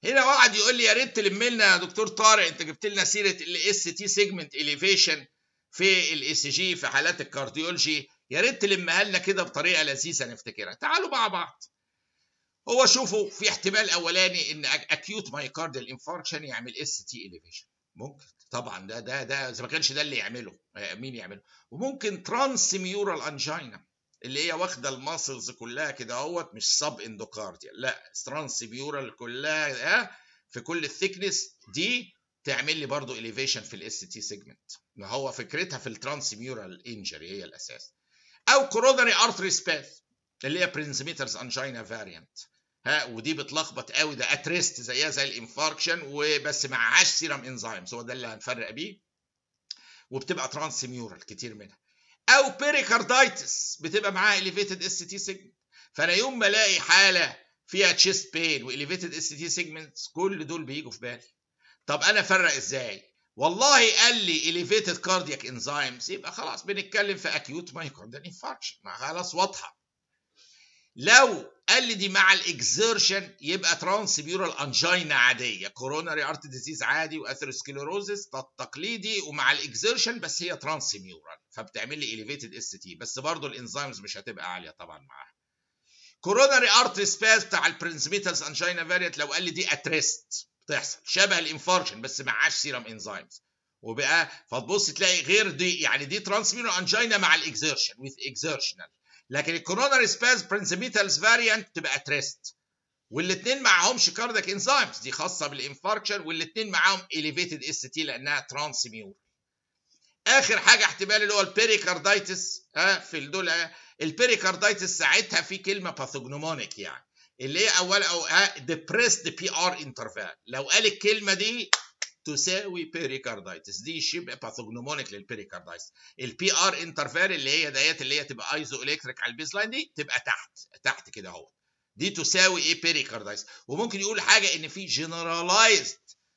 هنا واحد يقول لي يا ريت تلم لنا يا دكتور طارق انت جبت لنا سيره الاس تي سيجمنت اليفيشن في الاي سي جي في حالات الكارديولوجي يا ريت تلمها لنا كده بطريقه لذيذه نفتكرها تعالوا مع بعض هو شوفوا في احتمال اولاني ان اكيوت مايكارديال انفاركشن يعمل اس تي اليفيشن ممكن طبعا ده ده ده اذا ما كانش ده اللي يعمله مين يعمله وممكن ترانس ميورال انجينا اللي هي واخده الماسلز كلها كده اهوت مش سب اندوكارديال لا ترانس ميورال كلها في كل الثيكنس دي تعمل لي برضو اليفيشن في الاس تي سيجمنت ما هو فكرتها في الترانس ميورال انجري هي الاساس او كوروناري ارتري سباث اللي هي برنسميترز انجينا فاريانت ها ودي بتلخبط قوي ده اتريست زيها زي الانفاركشن وبس معهاش سيرم انزيمز هو ده اللي هنفرق بيه وبتبقى ترانس ميورال كتير منها او بيريكاردايتس بتبقى معاها اليفيتد اس تي سيجمنت فانا يوم ما الاقي حاله فيها تشيست بين واليفيتد اس تي سيجمنتس كل دول بيجوا في بالي طب انا افرق ازاي والله قال لي elevated cardiac enzymes يبقى خلاص بنتكلم في acute myocardial infarction ما خلاص واضحه لو قال لي دي مع الاكزيرشن يبقى ترانسبيورال انجينا عاديه كوروناري ارت ديزيز عادي واثيروسكليروزس التقليدي ومع الاكزيرشن بس هي ترانسميورال فبتعمل لي اليفيتد اس تي بس برضه الانزيمز مش هتبقى عاليه طبعا معاها كوروناري ارت سباز بتاع البرنسميتالز انجينا فاريانت لو قال لي دي اتريست بتحصل شبه الانفاركشن بس معاش سيرم انزيمز وبقى فتبص تلاقي غير دي يعني دي ترانسميورال انجينا مع الاكزيرشن وذ اكزيرشنال لكن الكوروناري سباز برنسميتالز فاريانت تبقى تريست والاثنين معاهمش كاردياك انزيمز دي خاصه بالانفاركشن والاثنين معاهم اليفيتد اس تي لانها ترانسميور اخر حاجه احتمال اللي هو البيريكاردايتس ها في دول البيريكاردايتس ساعتها في كلمه باثوجنومونيك يعني اللي هي اول او ديبريسد بي ار انترفال لو قال الكلمه دي تساوي بيريكاردايتس دي شبه باثوجنومونيك للبيريكاردايتس البي ار انترفال اللي هي ديت اللي هي تبقى ايزو الكتريك على البيز لاين دي تبقى تحت تحت كده اهو دي تساوي ايه بيريكاردايتس وممكن يقول حاجه ان في جنرالايزد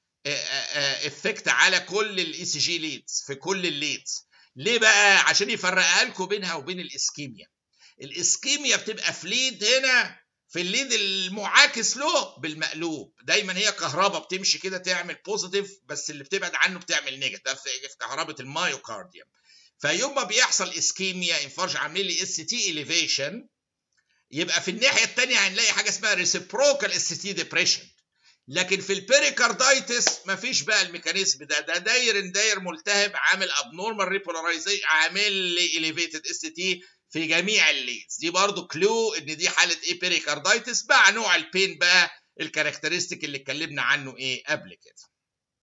افكت على كل الاي سي جي ليدز في كل الليدز ليه بقى عشان يفرقها لكم بينها وبين الاسكيميا الاسكيميا بتبقى في ليد هنا في الليد المعاكس له بالمقلوب دايما هي كهرباء بتمشي كده تعمل بوزيتيف بس اللي بتبعد عنه بتعمل نيجاتيف في كهرباء المايوكارديوم فيوم ما بيحصل اسكيميا انفارج عامل لي اس تي اليفيشن يبقى في الناحيه الثانيه هنلاقي حاجه اسمها ريسيبروكال اس تي ديبريشن لكن في البيريكاردايتس مفيش بقى الميكانيزم ده ده داير داير ملتهب عامل ابنورمال ريبولاريزيشن عامل لي اليفيتد اس تي في جميع الليدز دي برضو كلو ان دي حاله ايه بيريكاردايتس مع نوع البين بقى الكاركترستيك اللي اتكلمنا عنه ايه قبل كده